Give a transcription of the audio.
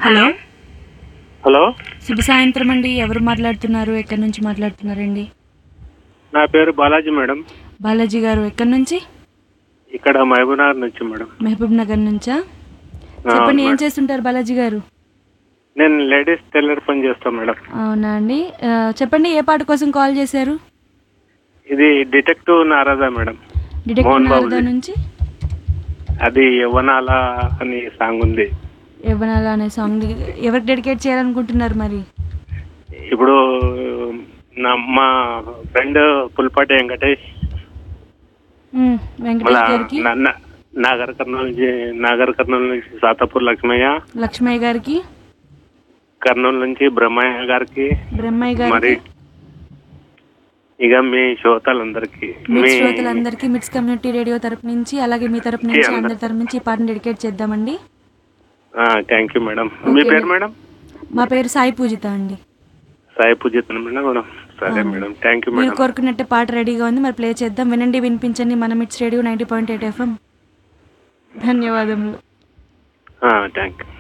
Hello hello శుభ సాయంత్రం అండి ఎవరు మాట్లాడుతున్నారు ఎక్కడి నుంచి మాట్లాడుతున్నారండి నా పేరు బాలాజీ మేడం బాలాజీ గారు ఎక్కడి నుంచి ఇక్కడ మహబూబ్నగర్ నుంచి మేడం మహబూబ్ నగర్ నుంచా ఆ, చెప్పండి ఏం మేడం. చేస్తుంటారు బాలాజీ గారు నేను లేడీస్ టైలర్ పని చేస్తాను మేడం అవునా అండి ఆ, చెప్పండి ఏ పాట కోసం కాల్ చేశారు ఇది డిటెక్టివ్ నారదా మేడం డిటెక్టివ్ మోహన్ బాబుది. నారదా నుంచి అది యవ్వనాల అని సాంగ్ ఉంది యవ్వనాల అనే సాంగ్ ఎవరికి డెడికేట్ చేయాలనుకుంటున్నారు మరి ఇప్పుడు నా మా ఫ్రెండ్ పుల్పాటి వెంకటేష్ ఉమ్, మళ్ళా వెంకటేష్ గారికి నా- నా- నాగర్ కర్నూలు నుంచి నాగర్ కర్నూలు నుంచి సాతాపూర్ లక్ష్మయ్య లక్ష్మయ్య గారికి కర్నూలు నుంచి బ్రహ్మయ్య గారికి బ్రహ్మయ్య మరి గారికి ఇక మీ శ్రోతలందరికీ మీ మిట్స్ శ్రోతలందరికీ మిట్స్ కమ్యూనిటీ రేడియో తరపు నుంచి అలాగే మీ తరపు నుంచి అందరి- అందరి తరపు నుంచి ఈ పాటను డెడికేట్ చేద్దామండి థ్యాంక్ యూ మేడం మీ ఓకే. పేరు మేడం మా పేరు సాయి పూజిత అండి సాయి పూజిత మేడం మేడం సరే మేడం థ్యాంక్ యూ మీరు మేడం కోరుకున్నట్టే పాట రెడీగా ఉంది మరి ప్లే చేద్దాం వినండి వినిపించండి మన MITS radio ninety point eight FM ధన్యవాదములు థ్యాంక్ యూ